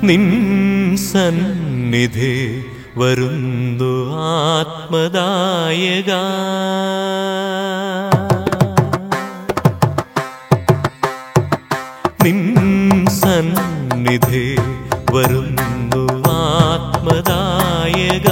നിൻ സന്നിധി വരുന്നു ആത്മദായക നിൻ സന്നിധി വരുന്നു ആത്മദായക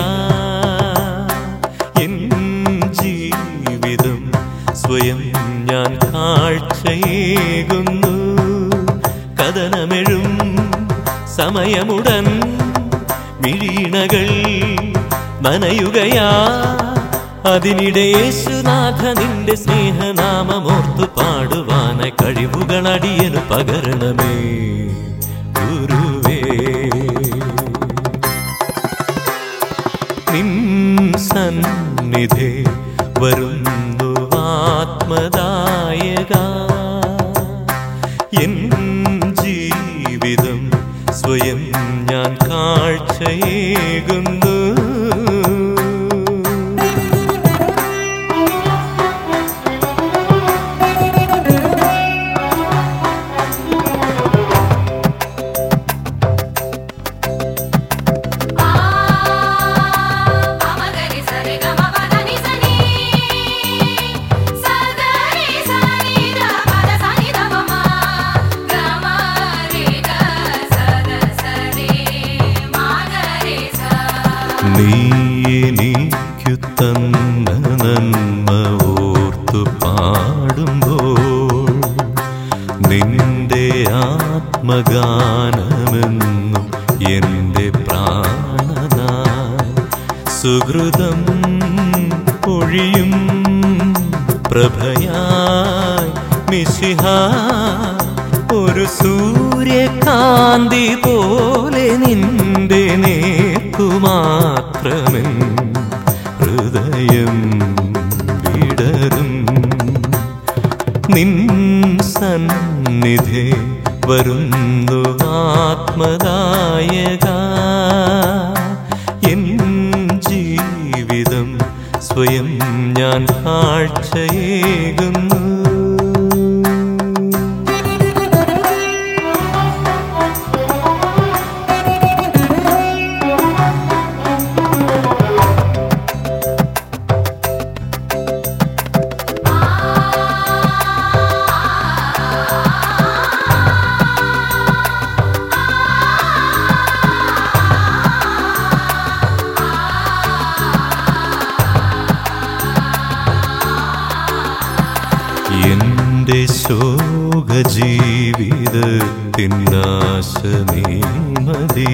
എൻ ജീവിതം സ്വയം ഞാൻ കാഴ്ചയേകുന്നു കഥനമെഴും സമയമുടൻ മിഴീണകൾ നനയുകയാ അതിനിടെ യേശുനാഥ നിന്റെ സ്നേഹനാമമോർത്തു പാടുവാനായി കഴിവുകൾ അടിയനു പകരണമേ ഗുരുവേ നിൻ സന്നിധി വരുന്നു ആത്മദായക എൻ ജീവിതം സ്വയം ഞാൻ കാഴ്ചയേകുന്നു ఆ అమగరి సరి గమ పదని సని సగరి సని ద పద సని ద మమ గమ రే గ సద సరి మాగరి స നീ എനിക്കു തന്ന നന്മ ഓർത്തു പാടുമ്പോൾ നിന്റെ ആത്മഗാനമെന്നും എൻ്റെ പ്രാണനായി സുഹൃതം പൊഴിയും പ്രഭയായി മിശിഹ ഒരു സൂര്യകാന്തി പോലെ നിന്റെ നേക്കുമാത്രമെൻ ഹൃദയം വിടരും നിൻ സന്നിധി വരുന്നു ആത്മദായക എൻ ജീവിതം സ്വയം ഞാൻ കാഴ്ചയേകുന്നു എന്റെ ശോക ജീവിതത്തിനാശ നീ മതി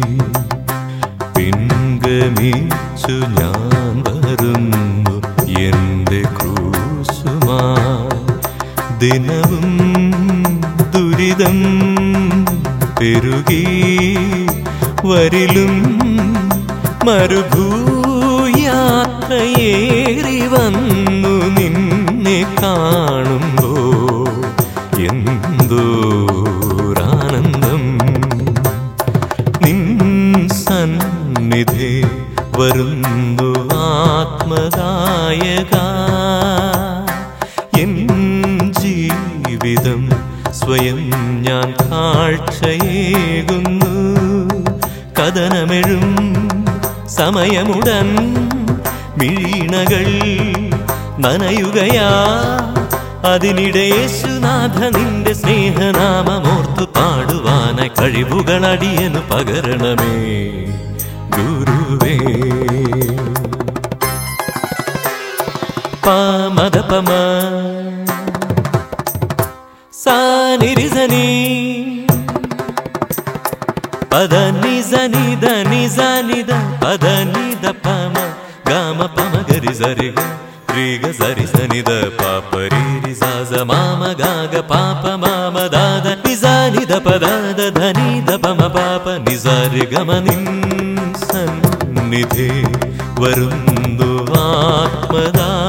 പിൻഗമിച്ചു ഞാൻ വരുന്നു എന്റെ ക്രൂശുമാ ദിനവും ദുരിതം പെരുകി വരിലും മരുഭൂയാത്രയേറി വന്നു നിന്നെ കാണുമ്പോ എന്തോരാനന്ദം നിൻ സന്നിധി വരുന്നു ആത്മദായക എൻ ജീവിതം സ്വയം ഞാൻ കാഴ്ചയേകുന്നു കഥനമെഴും സമയമുടൻ മിഴീണകൾ നനയുകയാ അതിനിടെ യേശുനാഥ നിന്റെ സ്നേഹനാമമോർത്തു പാടുവാനായി കഴിവുകൾ അടിയനു പകരണമേ ഗുരുവേ പാമദപമ സാനിരിസനി പദ നിസ നിദ നിസ നിദ പദ നിദ പമ ഗാമ പമ ഗരി സരി ഗ രി ഗ സരി സ നിദ പാപ രി രി സ സ മാമ ഗാഗ പാപ മാമ ദാദ നിസ നിദ പദ ദ ധ നിദ പമ പാപ നിസ രി ഗമ നിൻ സന്നിധി വരുന്നു ആത്മദാ